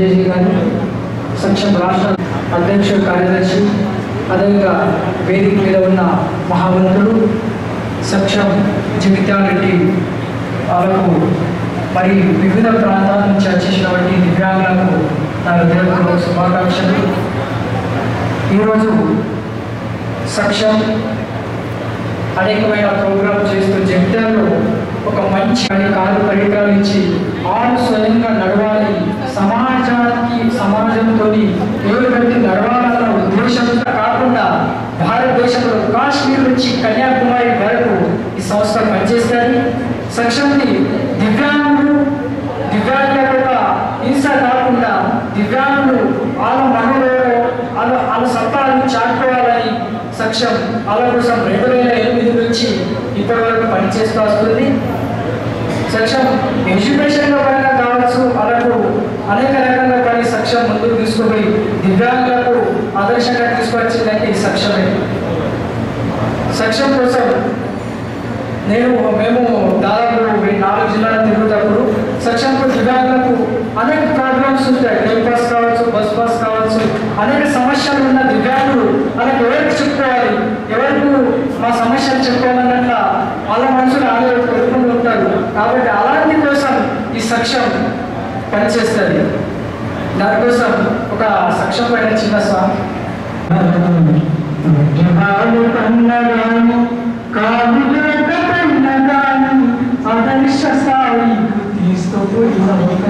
చిరంజీవి గారు సక్షం రాష్ట్ర అధ్యక్ష కార్యదర్శి అదేవిధంగా వేదిక మీద ఉన్న మహావంతుడు సక్షం జగిత్యారెడ్డి వాళ్ళకు మరి వివిధ ప్రాంతాల నుంచి వచ్చేసినటువంటి దివ్యాంగులకు నా హృదయపూర్వక శుభాకాంక్షలు ఈరోజు సక్షం అనేకమైన ప్రోగ్రామ్ చేస్తూ జగిత్యాలలో ఒక మంచి కాలు పరికరాలు ఇచ్చి ఆరు స్వయంగా నడవాలి సమాజానికి సమాజంతో ఏడు పెట్టి నడవాలన్న ఉద్దేశంతో కాకుండా భారతదేశంలో కాశ్మీర్ నుంచి కన్యాకుమారి వరకు ఈ సంస్థ పనిచేస్తుంది సక్షంని దివ్యాంగులు దివ్యాంగుల యొక్క హింస కాకుండా దివ్యాంగులు వాళ్ళ మనోలో వాళ్ళ వాళ్ళ సత్తాలను చాటుకోవాలని సక్షం వాళ్ళ కోసం రెండు వేల ఎనిమిది నుంచి ఇప్పటి వరకు పనిచేస్తూ వస్తుంది సక్షం ఎడ్యుకేషన్లో పరంగా కావచ్చు వాళ్ళకు అనేక రకాల పని సక్షం ముందుకు తీసుకుపోయి దివ్యాంగులకు ఆదర్శంగా తీసుకొచ్చిందంటే ఈ సక్షమే సక్షం కోసం నేను మేము దాదాపు ఈ నాలుగు జిల్లాలు తిరుగుతప్పుడు సక్షంకు దివ్యాంగులకు అనేక ప్రాబ్లమ్స్ ఉంటాయి టైం పాస్ కావచ్చు బస్ పాస్ కావచ్చు అనేక సమస్యలు ఉన్న దివ్యాంగులు వాళ్ళకి ఎవరికి చెప్పుకోవాలి ఎవరికి మా సమస్యలు చెప్పుకోవాలన్నట్ల వాళ్ళ మనుషులు ఆడే పెట్టుకుంటూ ఉంటారు కాబట్టి అలాంటి కోసం ఈ సక్షం పనిచేస్తుంది దానికోసం ఒక సక్షం పైన చిన్న సాంగ్ జనాలు కన్నగాను కాదులేక పన్నగాను ఆదర్శ స్థాయి తీసుకుపోయిన ఒక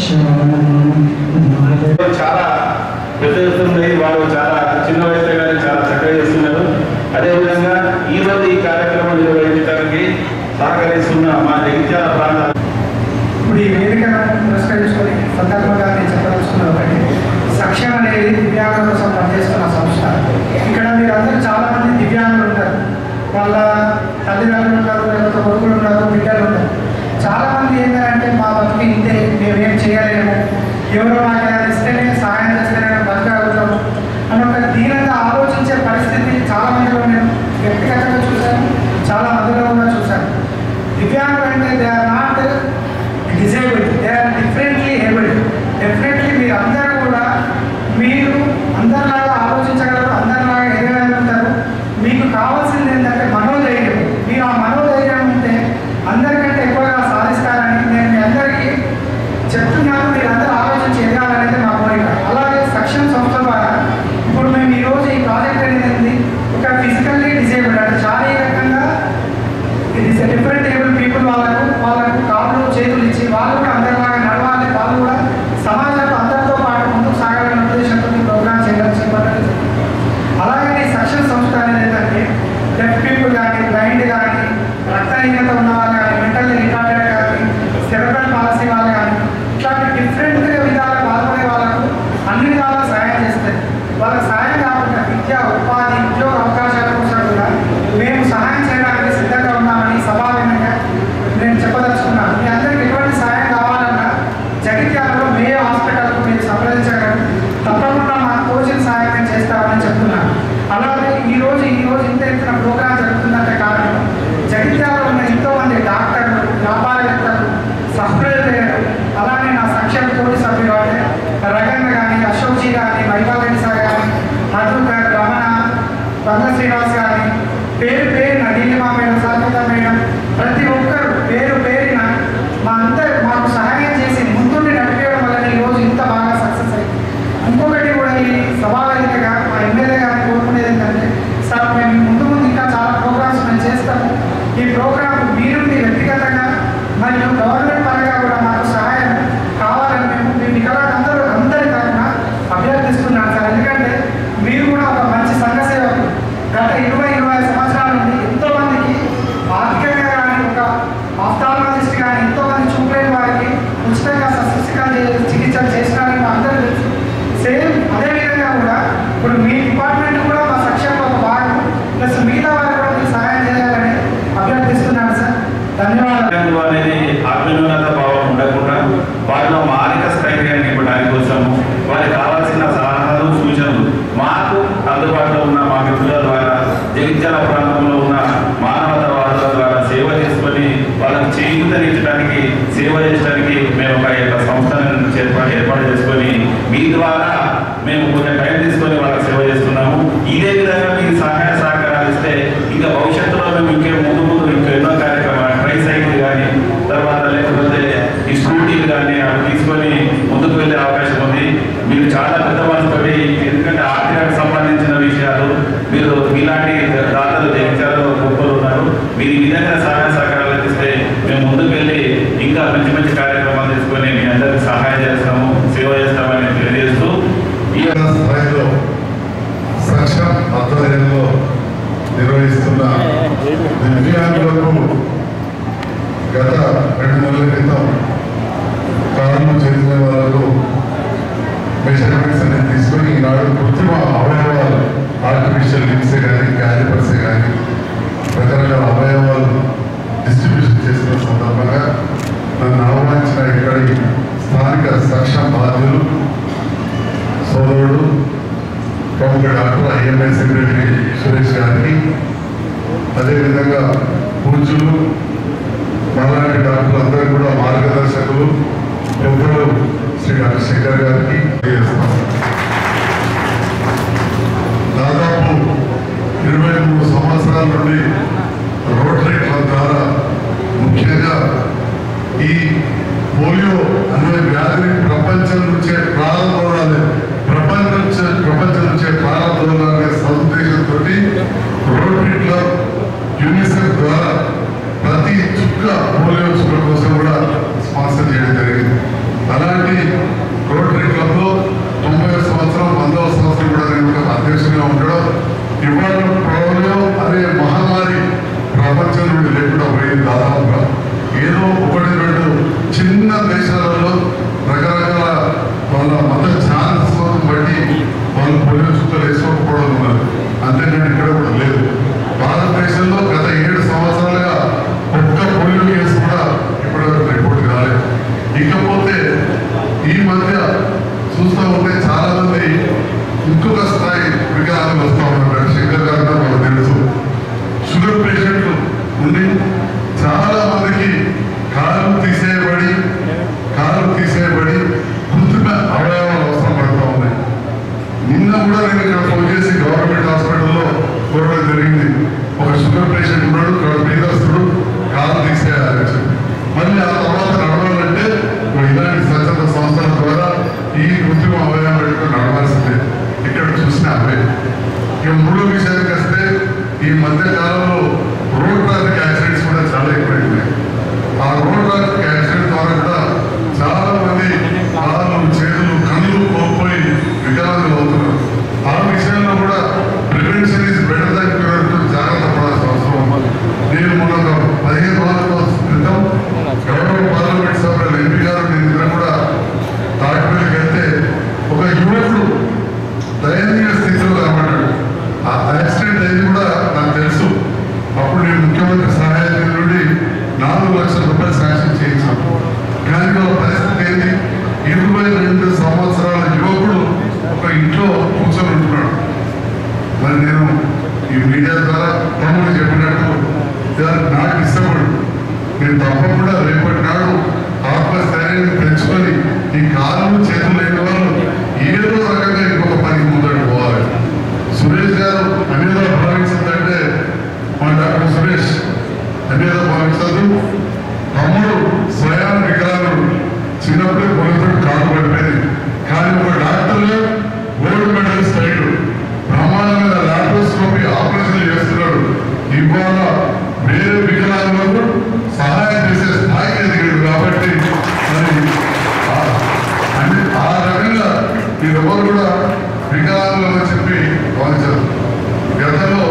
సంక్షేమం చాలా పెద్ద ఎత్తున్నది వాళ్ళు చాలా చిన్న వయసులో కానీ చాలా చక్కగా చేస్తున్నారు అదేవిధంగా ఈ రోజు ఈ కార్యక్రమం నిర్వహించడానికి సహకరిస్తున్న మా జగిత్యాల ప్రాంత ఇప్పుడు ఈ వేదికను పురస్కరించుకొని సందర్భంగా నేను చెప్పదలుచుకున్న ఒకటి సక్షం అనేది దివ్యాంగుల కోసం పనిచేస్తున్న సంస్థ ఇక్కడ మీరందరూ చాలా మంది దివ్యాంగులు ఉంటారు వాళ్ళ తల్లిదండ్రులు ఉంటారు లేకపోతే కొడుకులు ఉన్నారు బిడ్డలు ఉంటారు చాలా మంది ఏంటంటే మా బతికి ఇంతే మేమేం చేయలేము ఎవరో మాకు ఏదైనా ఇస్తేనే సహాయం చేస్తేనే మేము బతకగలుగుతాము అని ఒక దీనంగా ఆలోచించే పరిస్థితి చాలా మందిలో నేను వ్యక్తిగతంగా చూశాను చాలా మందిలో కూడా చూశాను దివ్యాంగులు అంటే they are not disabled they are differently abled definitely మీరు అందరూ కూడా మీరు అందరిలాగా ఆలోచించగలరు అందరిలాగా ఎదగలుగుతారు మీకు కావాల్సింది ఏంటంటే మనోధైర్యం మీరు ఆ మనోధైర్యం ఉంటే అందరికంటే ఎక్కువగా సాధిస్తారని నేను మీ అందరికీ చెప్తున్నాను మీరు అందరూ ఆలోచించి ఎదగాలనేది మా కోరిక అలాగే సక్షం సంస్థ ద్వారా ఇప్పుడు మేము ఈరోజు ఈ ప్రాజెక్ట్ అనేది ఏంది ఒక ఫిజికల్లీ డిజేబుల్డ్ అంటే శారీరకంగా ఇది డిఫరెంట్ ఏబుల్ పీపుల్ వాళ్ళకు వాళ్ళకు కాళ్ళు చేతులు ఇచ్చి వాళ్ళు కూడా అందరిలాగా నడవాలి వాళ్ళు కూడా సమాజంలో అందరితో పాటు ముందుకు సాగాలనే ఉద్దేశంతో ఈ ప్రోగ్రామ్ చేయడం చేపట్టడం జరిగింది. అలాగే ఈ సక్షన్ సంస్థ అనేది ఏంటంటే డెఫ్ పీపుల్ కానీ బ్లైండ్ కానీ రక్తహీనత ఉన్న వాళ్ళు కానీ మెంటల్ రిటార్డెడ్ కానీ సెరబ్రల్ పాలసీ వాళ్ళు కానీ ఇట్లాంటి డిఫరెంట్ విధాల పాల్గొనే వాళ్ళకు అన్ని విధాలా సహాయం చేస్తుంది వాళ్ళకి సహాయం కాకుండా విద్య ఉపాధి ఉద్యోగ అవకాశాల కోసం కూడా మేము సహాయం చేయడానికి సిద్ధంగా ఉన్నామని సభావేనంగా నేను చెప్పదలుచుకున్నాను మీ అందరికి ఎటువంటి సహాయం కావాలన్నా జగిత్యాలలో మే హాస్పిటల్కు మీరు సంప్రదించగలరు తప్పకుండా మా తోచిన సహాయం మేము చేస్తామని చెప్తున్నాను అలాగే ఈ రోజు ఈ రోజు ఇంత ఎత్తున ప్రోగ్రాం జరుగుతుందంటే కారణం జగిత్యాలలో ఉన్న ఎంతో మంది డాక్టర్లు వ్యాపారవేత్తలు సహృదయులు అలానే నా సంక్షేమ తోటి సభ్యులు అంటే రగన్న కానీ అశోక్జీ కానీ మైపాల్ రెడ్డి సార్ కానీ మధుకర్ రమణ బంగ శ్రీనివాస్ గారిని పేరు పేరున నీలిమా మేడం సాధ్యత మేడం ప్రతి ఒక్కరు పేరు పేరున మా అందరు మాకు సహాయం చేసి ముందుండి నడిపేయడం వల్ల ఈ రోజు ఇంత బాగా సక్సెస్ అయింది ఇంకొకటి కూడా ఈ సభావేదికగా మా ఎమ్మెల్యే గారిని కోరుకునేది ఏంటంటే సార్ మేము ముందు ముందు ఇంకా చాలా ప్రోగ్రామ్స్ మేము చేస్తాము ఈ ప్రోగ్రామ్ మీరు మీ వ్యక్తిగతంగా మరియు గవర్నమెంట్ పరంగా కూడా మాకు సహాయం కావాలని మేము మీ వికలాంగులు అందరూ అందరి తరఫున అభ్యర్థిస్తున్నాను సార్ ఎందుకంటే మీరు కూడా ఒక మంచి సంఘ సేవకులు గత ఇరవై ఇరవై ఐదు సంవత్సరాల నుండి ఎంతో మందికి ఆర్థికంగా కానీ ఒక ఆఫ్థాలజిస్ట్ కానీ ఎంతో మంది చూపలేని వారికి ఉచితంగా శస్త్రచికిత్స చే- చికిత్సలు చేసినారని మా అందరూ తెలుసు సేమ్ అదేవిధంగా కూడా ఇప్పుడు మీ డిపార్ట్మెంట్ కూడా మా సక్షేమ ఒక భాగం ప్లస్ మిగతా వారికి కూడా మీరు సహాయం చేయాలని అభ్యర్థిస్తున్నాను సార్ ధన్యవాదాలు దివ్యాంగులు అనేది అభ్యున్నత భావం ఉండకుండా వారిలో మానసిక స్థైర్యాన్ని ఇవ్వడానికి కోసము వారికి కావాల్సిన సలహాలు సూచనలు మాకు అందుబాటులో ఉన్న మా మిత్రుల ద్వారా జగిత్యాల ప్రాంతంలో ఉన్న మానవతావాదుల ద్వారా సేవ చేసుకొని వాళ్ళకి చేయూతనిచ్చడానికి సేవ చేయడానికి మేము ఒక యొక్క సంస్థను ఏర్పాటు ఏర్పాటు చేసుకొని మీ ద్వారా మేము కొంచెం టైం తీసుకొని వాళ్ళకి సేవ చేస్తున్నాము ఇదే విధంగా మీరు సహాయ సహకారాలు ఇస్తే ఇంకా భవిష్యత్తులో మేము ఇంకే ముందు ముందు ఇంకా ఎన్నో కార్యక్రమాలు ట్రై సైకిల్ కానీ తర్వాత లేకపోతే ఈ స్కూటీలు కానీ అవి తీసుకొని ముందుకు వెళ్ళే అవకాశం ఉంది మీరు చాలా పెద్ద మనసుతోటి ఎందుకంటే ఆర్థికానికి సంబంధించిన విషయాలు మీరు ఇలాంటి దాతలు జయించాలో గొప్పలు ఉన్నారు మీరు ఈ విధంగా సహాయ సహకారాలు అందిస్తే మేము ముందుకు వెళ్ళి ఇంకా మంచి మంచి కార్యక్రమాలు తీసుకొని మీ అందరికి సహాయం చేస్తాము సేవ చేస్తామని తెలియజేస్తూ ఈ జిల్లా స్థాయిలో సక్షం ఆధ్వర్యంలో నిర్వహిస్తున్న దివ్యాంగులకు గత రెండు నెలల క్రితం కారణం చేసిన వాళ్ళకు మెజర్మెంట్స్ అనేది తీసుకొని ఈనాడు కృత్రిమ అవయవాలు ఆర్టిఫిషియల్ లిమ్సే కానీ క్యాలిపర్సే కానీ రకరకాల అవయవాలు డిస్ట్రిబ్యూషన్ చేసిన సందర్భంగా నన్ను ఆహ్వానించిన ఇక్కడి స్థానిక సక్షం బాధ్యులు సోదరుడు ప్రముఖ డాక్టర్ ఐఎంఐ సెక్రటరీ సురేష్ గారికి అదేవిధంగా పూజలు మాలాంటి డాక్టర్లు అందరూ కూడా మార్గదర్శకులు పెద్దలు శ్రీ డాక్టర్ శేఖర్ గారికి తెలియజేస్తాం దాదాపు ఇరవై మూడు సంవత్సరాల నుండి రోటరీ క్లబ్ ద్వారా ముఖ్యంగా ఈ పోలియో అనే వ్యాధిని ప్రపంచం నుంచే ప్రారంభమవ్వాలి ప్రపంచం నుంచే ప్రపంచం నుంచే ప్రారంభమవ్వాలనే సదుద్దేశంతో రోటరీ క్లబ్ యూనిసెఫ్ ద్వారా ప్రతి చుక్క పోలియో చుక్క కోసం కూడా స్పాన్సర్ చేయడం జరిగింది అలాంటి రోటరీ క్లబ్ లో తొంభై సంవత్సరం వందవ సంవత్సరం కూడా నేను ఒక అధ్యక్షుడిగా ఉండడం ఇవాళ పోలియో అనే మహమ్మారి ప్రపంచం నుండి లేకుండా పోయింది దాదాపుగా ఏదో ఒకటి రెండు చిన్న దేశాలలో రకరకాల వాళ్ళ మత ఛాన్స్ బట్టి వాళ్ళు పోలియో చుక్కలు వేసుకోకపోవడం ఉన్నారు అంతేకాని ఇక్కడ కూడా లేదు భారతదేశంలో గత ఏడు సంవత్సరాలుగా ఒక్క పోలియో కేసు కూడా ఇప్పటివరకు రిపోర్ట్ కాలేదు ఇకపోతే ఈ మధ్య చూస్తూ ఉంటే చాలా మంది ఇంకొక స్థాయి వికలాంగులు వస్తూ ఉన్నారు శంకర్ గారు కూడా మనకు తెలుసు షుగర్ పేషెంట్లు ఉండి చాలా మందికి కాలు తీసేయబడి కాలు తీసేయబడి కృత్రిమ అవయవాలు అవసరం పడుతూ ఉన్నాయి నిన్న కూడా నేను ఇక్కడ ఫోన్ చేసి గవర్నమెంట్ హాస్పిటల్లో కోరడం జరిగింది ఒక షుగర్ పేషెంట్ ఉన్నాడు ఇక్కడ బీదస్తుడు కాలు తీసేయాలని చెప్పి మళ్ళీ ఆ తర్వాత నడవాలంటే మరి ఇలాంటి స్వచ్ఛంద సంస్థల ద్వారా ఈ కృత్రిమ అవయవం పెట్టుకుని నడవాల్సిందే ఇక్కడ చూసిన అవే ఇక మూడో విషయానికి వస్తే ఈ మధ్య కాలంలో రోడ్ ట్రాఫిక్ యాక్సిడెంట్స్ కూడా చాలా ఎక్కువైపోయాయి ఆ రోడ్ ట్రాఫిక్ యాక్సిడెంట్ ద్వారా కూడా చాలా మంది కాళ్ళు చేతులు కళ్ళు కోల్పోయి వికలాంగులు అవుతున్నారు ఆ విషయంలో కూడా prevention is better than cure జాగ్రత్త పడాల్సిన అవసరం ఉంది. నేను మొన్న ఒక పదిహేను రోజుల క్రితం గౌరవ పార్లమెంట్ సభ్యులు ఎంపీ గారు నేను ఇద్దరు కూడా తాటిపల్లికి వెళ్తే ఒక యువకుడు దయనీయ స్థితిలో కనబడ్డాడు ఆ యాక్సిడెంట్ అయింది కూడా నాకు తెలుసు అప్పుడు నేను ముఖ్యమంత్రి సహాయ నిధి నుండి నాలుగు లక్షల రూపాయలు శాంక్షన్ చేయించాను కానీ వాళ్ళ పరిస్థితి ఏంటి ఇరవై రెండు సంవత్సరాల యువకుడు ఒక ఇంట్లో కూర్చొని ఉంటున్నాడు మరి నేను ఈ మీడియా ద్వారా తమ్ముడు చెప్పినట్టు నాకు ఇష్టపడు నేను తప్పకుండా రేపటి నాడు ఆత్మస్థైర్యాన్ని పెంచుకొని ఈ కాళ్ళు చేతులు లేని వాళ్ళు ఏదో రకంగా ఇంకొక పనికి ముందడు పోవాలి సురేష్ గారు అనేది భావించిందంటే మా డాక్టర్ సురేష్ అనేది భావించదు తమ్ముడు స్వయం వికలాంగుడు చిన్నప్పుడే పొలితో కాలు పడిపోయింది కానీ ఒక డాక్టర్ గోల్డ్ మెడలిస్ట్ అయ్యాడు బ్రహ్మాండమైన లాప్రోస్కోపీ ఆపరేషన్ చేస్తున్నాడు ఇవాళ వేరే వికలాంగులకు సహాయం చేసే స్థాయికి ఎదిగాడు కాబట్టి మరి ఆ- అంటే ఆ రకంగా మీరెవరు కూడా వికలాంగులు అని చెప్పి భావించారు గతంలో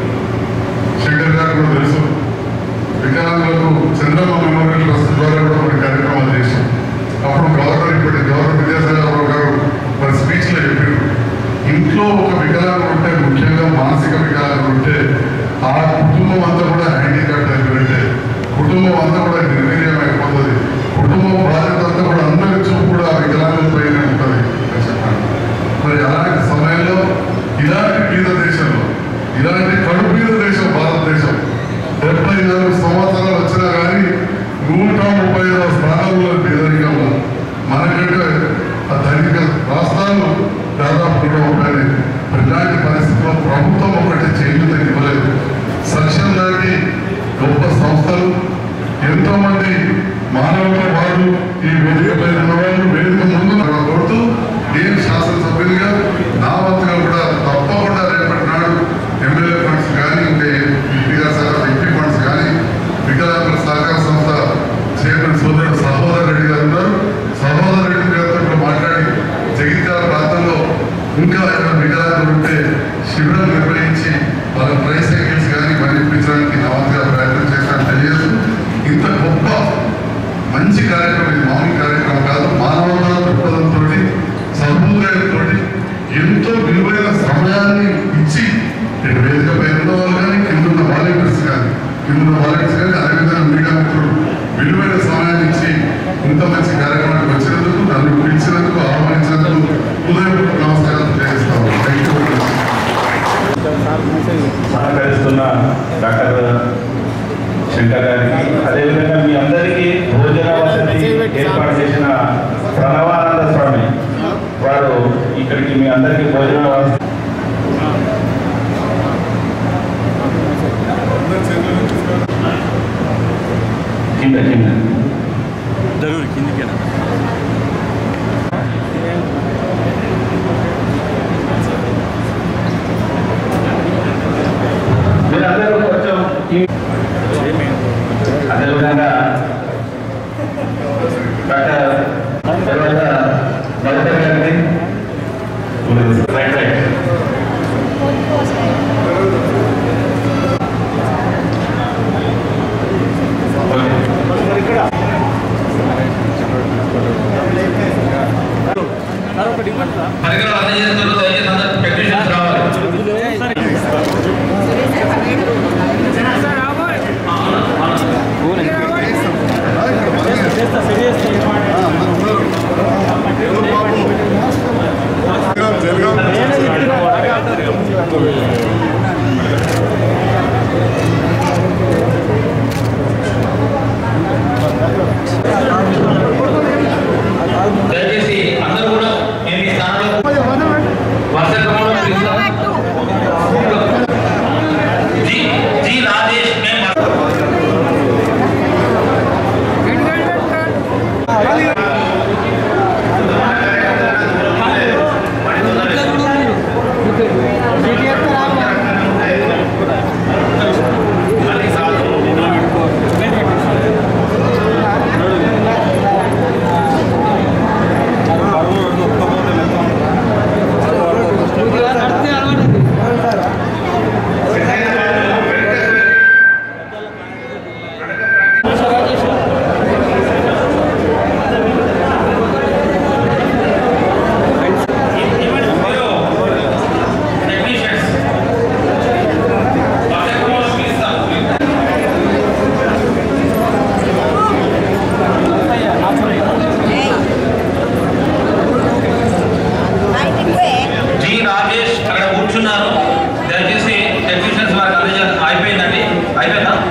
శంకర్ గారు కూడా తెలుసు వికలాంగులకు చంద్రబాబు మెమోరియల్ ట్రస్ట్ ద్వారా కూడా కొన్ని కార్యక్రమాలు చేశాం అప్పుడు గవర్నర్ ఇప్పటి గవర్నర్ విద్యాసాగర్ గారు మరి స్పీచ్ లో చెప్పారు ఇంట్లో ఒక వికలాంగుడు ఉంటే ముఖ్యంగా మానసిక వికలాంగుడు ఉంటే ఆ కుటుంబం అంతా కూడా హ్యాండిక్యాప్ అయిపోయింటే కుటుంబం అంతా కూడా నిర్వీర్యం అయిపోతుంది కుటుంబం బాధ్యత అంతా కూడా అందరి చూపు కూడా ఆ వికలాంగుల పైన ఉంటుంది అని చెప్పాను మరి అలాంటి సమయంలో ఇలాంటి బీద దేశంలో ఇలాంటి కడు బీద దేశం భారతదేశం డెబ్బై నాలుగు సంవత్సరాలు వచ్చినా కానీ నూట ముప్పై ఐదవ స్థానంలో పేదరికంలో మనకంటే ఆ ధనిక రాష్ట్రాలు దాదాపు కూడా ఉంటాయి మరి ఇలాంటి పరిస్థితుల్లో ప్రభుత్వం ఒకటి చేయూత ఇవ్వలేదు సక్షన్ లాంటి గొప్ప సంస్థలు ఎంతో మంది మానవుల వారు ఈ వేదిక పైన ఉన్నవాళ్ళు వేదిక ముందు నాకు కోరుతూ నేను శాసనసభ్యునిగా నా వంతుగా కూడా తప్పకుండా రేపటి నాడు ఎమ్మెల్యే ఫండ్స్ కానీ ఇంకా ఎంపీగా సహకార ఎంపీ ఫండ్స్ కానీ వికలాంగుల సహకార సంస్థ చైర్మన్ సోదరుడు సహోదర్ రెడ్డి గారు ఉన్నారు సహోదర్ రెడ్డి గారితో కూడా మాట్లాడి జగిత్యాల ప్రాంతంలో ఇంకా ఏమైనా వికలాంగులు ఉంటే శిబిరం నిర్వహించి వాళ్ళ ట్రై సైకిల్స్ కానీ పంపించడానికి నా వంతుగా ప్రయత్నం చేస్తానని తెలియదు ఇంత గొప్ప మంచి కార్యక్రమం ఇది మామూలు కార్యక్రమం కాదు మానవతా దృక్పథంతో సహృదయంతో ఎంతో విలువైన సమయాన్ని ఇచ్చి ఇటు వేదిక పైన ఉన్న వాళ్ళు కానీ కింద ఉన్న వాలంటీర్స్ కానీ కింద ఉన్న వాలంటీర్స్ కానీ అదేవిధంగా మీడియా మిత్రులు విలువైన సమయాన్ని ఇచ్చి ఇంత మంచి కార్యక్రమానికి వచ్చినందుకు నన్ను పిలిచినందుకు ఆహ్వానించినందుకు హృదయపూర్వక నమస్కారం తెలియజేస్తాను థ్యాంక్ యూ సహకరిస్తున్న డాక్టర్ శంకర్ గారికి అదేవిధంగా మీ అందరికీ భోజన వసతి ఏర్పాటు చేసిన ప్రణవానంద స్వామి వారు ఇక్కడికి మీ అందరికీ భోజన వసతి కింద కింద మీరందరూ కొంచెం ఈ- అదేవిధంగా డాక్టర్ తర్వాత భరత్ గారిని రైట్ రైట్ పరికరాలు అందజేస్తున్న దయచేసి అందరూ టెక్నీషియన్స్ రావాలి దయచేసి అందరూ కూడా నేను ఈ స్థానంలో వరుస క్రమంలో పిలుస్తాను. జి జి రాజేష్ మేము టెక్నీషియన్స్ వరుస క్రమంలో పిలుస్తాను జి రాజేష్ అక్కడ కూర్చున్నారు దయచేసి టెక్నీషియన్స్ వారికి అందజేయాలి అయిపోయిందండి అయిపోయిందా